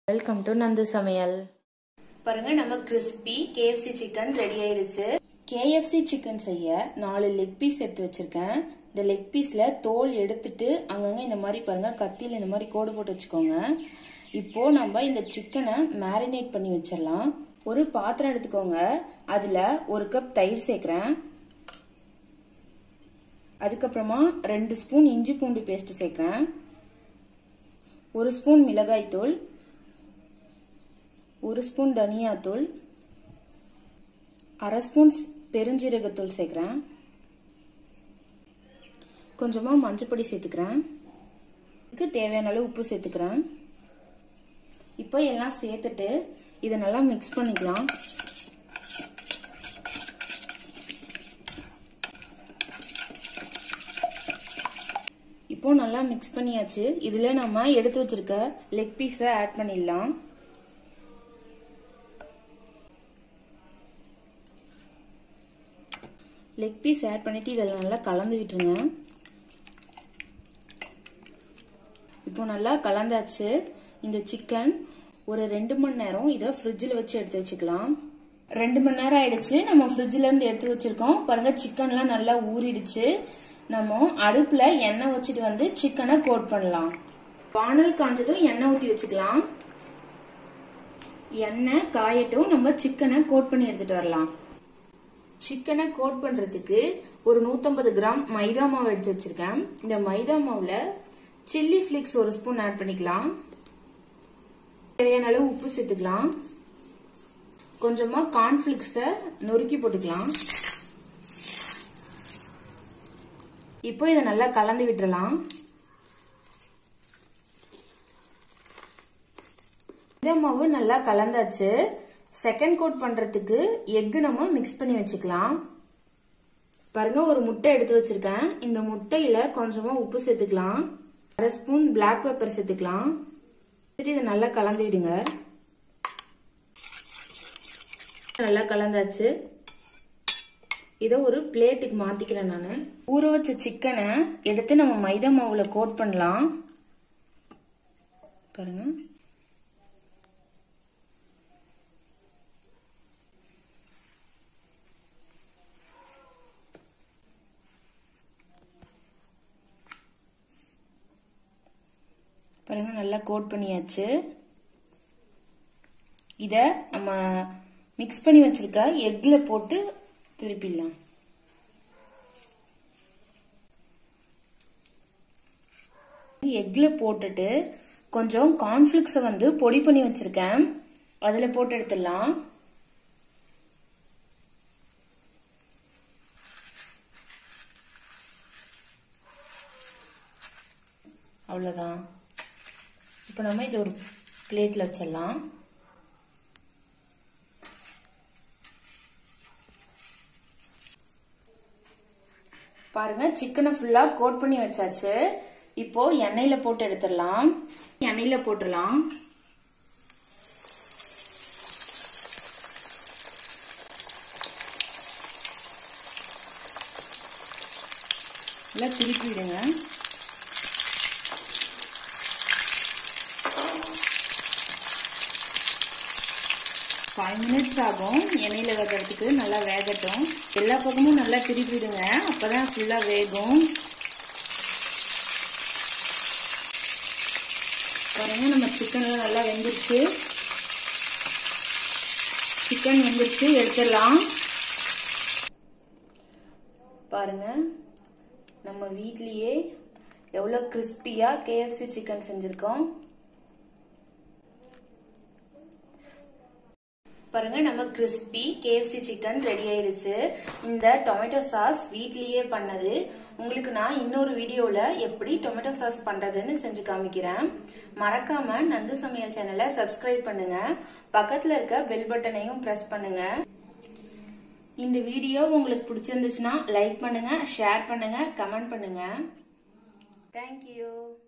welcome to Nandu சமையல் பாருங்க நம்ம கிறிஸ்பி கேஎஃப்சி சிக்கன் ரெடி ஆயிருச்சு கேஎஃப்சி சிக்கன் செய்ய நாலு லெக் பீஸ் எடுத்து வச்சிருக்கேன் இந்த லெக் பீஸ்ல தோல் எடுத்துட்டு அங்கங்க இந்த மாதிரி பாருங்க கத்தியில இந்த மாதிரி கோடு போட்டு வச்சுக்கோங்க இப்போ நம்ம இந்த சிக்கனை மேரினேட் பண்ணி வச்சிடலாம் ஒரு பாத்திரம் எடுத்துக்கோங்க அதுல ஒரு கப் தயிர் சேர்க்கிறேன் அதுக்கப்புறமா ரெண்டு ஸ்பூன் இஞ்சி பூண்டு பேஸ்ட் சேர்க்கிறேன் ஒரு ஸ்பூன் மிளகாய் தூள் ஒரு ஸ்பூன் தனியாத்தூள் அரை ஸ்பூன் பெருஞ்சீரகத்தூள் சேர்க்குறேன் கொஞ்சமாக மஞ்சப்பொடி சேர்த்துக்கிறேன் இதுக்கு தேவையான அளவு உப்பு சேர்த்துக்கிறேன் இப்போ எல்லாம் சேர்த்துட்டு இதை நல்லா மிக்ஸ் பண்ணிக்கலாம் இப்போ நல்லா மிக்ஸ் பண்ணியாச்சு இதுல நம்ம எடுத்து வச்சிருக்க லெக் பீஸை ஆட் பண்ணிடலாம் லெக் பீஸ் ஆட் பண்ணிட்டு இதில் நல்லா கலந்து விட்டுருங்க இப்போ நல்லா கலந்தாச்சு இந்த சிக்கன் ஒரு ரெண்டு மணி நேரம் இதை ஃப்ரிட்ஜில் வச்சு எடுத்து வச்சுக்கலாம் ரெண்டு மணி நேரம் ஆயிடுச்சு நம்ம ஃப்ரிட்ஜில் இருந்து எடுத்து வச்சிருக்கோம் பாருங்க சிக்கன்லாம் நல்லா ஊறிடுச்சு நம்ம அடுப்புல எண்ணெய் வச்சுட்டு வந்து சிக்கனை கோட் பண்ணலாம் வானல் காஞ்சதும் எண்ணெய் ஊற்றி வச்சுக்கலாம் எண்ணெய் காயட்டும் நம்ம சிக்கனை கோட் பண்ணி எடுத்துட்டு வரலாம் சிக்கனை கோட் பண்றதுக்கு ஒரு நூத்தம்பது கிராம் மைதா மாவு எடுத்து வச்சிருக்கேன் இந்த மைதா மாவுல சில்லி ஃபிளிக்ஸ் ஒரு ஸ்பூன் ஆட் பண்ணிக்கலாம் தேவையான அளவு உப்பு சேர்த்துக்கலாம் கொஞ்சமா கார்ன்ஃபிளிக்ஸ நொறுக்கி போட்டுக்கலாம் இப்போ இதை நல்லா கலந்து விட்டுறலாம் மைதா மாவு நல்லா கலந்தாச்சு செகண்ட் கோட் பண்றதுக்கு எக் நம்ம மிக்ஸ் பண்ணி வச்சுக்கலாம் பாருங்க ஒரு முட்டை எடுத்து வச்சிருக்கேன் இந்த முட்டையில கொஞ்சமா உப்பு சேர்த்துக்கலாம் அரை ஸ்பூன் பிளாக் பெப்பர் சேர்த்துக்கலாம் சரி இதை நல்லா கலந்து விடுங்க நல்லா கலந்தாச்சு இதை ஒரு பிளேட்டுக்கு மாத்திக்கிறேன் நான் ஊற வச்ச சிக்கனை எடுத்து நம்ம மைதா மாவுல கோட் பண்ணலாம் பாருங்க பாருங்க நல்லா கோட் பண்ணியாச்சு இத நம்ம மிக்ஸ் பண்ணி வச்சிருக்க எக்ல போட்டு திருப்பிடலாம் எக்ல போட்டுட்டு கொஞ்சம் கார்ன்ஃபிளிக்ஸை வந்து பொடி பண்ணி வச்சிருக்கேன் அதுல போட்டு எடுத்துடலாம் அவ்வளோதான் இப்போ நம்ம இது ஒரு பிளேட்டில் வச்சிடலாம் பாருங்க சிக்கனை ஃபுல்லா கோட் பண்ணி வச்சாச்சு இப்போ எண்ணெயில போட்டு எடுத்துடலாம் எண்ணெயில போட்டுடலாம் நல்லா திருப்பி விடுங்க ஃபைவ் மினிட்ஸ் ஆகும் எண்ணெயில் வேகிறதுக்கு நல்லா வேகட்டும் எல்லா பக்கமும் நல்லா திருப்பிடுங்க அப்பதான் ஃபுல்லாக வேகும் பாருங்க நம்ம சிக்கன்லாம் நல்லா வெந்துருச்சு சிக்கன் வெந்துருச்சு எடுத்துடலாம் பாருங்க நம்ம வீட்லயே எவ்வளோ கிறிஸ்பியாக கேஎஃப்சி சிக்கன் செஞ்சுருக்கோம் பாருங்க நம்ம கிறிஸ்பி கேஎஃப்சி சிக்கன் ரெடி ஆயிருச்சு இந்த டொமேட்டோ சாஸ் வீட்லயே பண்ணது உங்களுக்கு நான் இன்னொரு வீடியோல எப்படி டொமேட்டோ சாஸ் பண்றதுன்னு செஞ்சு காமிக்கிறேன் மறக்காம நந்து சமையல் சேனலை சப்ஸ்கிரைப் பண்ணுங்க பக்கத்துல இருக்க பெல் பட்டனையும் பிரஸ் பண்ணுங்க இந்த வீடியோ உங்களுக்கு பிடிச்சிருந்துச்சுன்னா லைக் பண்ணுங்க ஷேர் பண்ணுங்க கமெண்ட் பண்ணுங்க தேங்க்யூ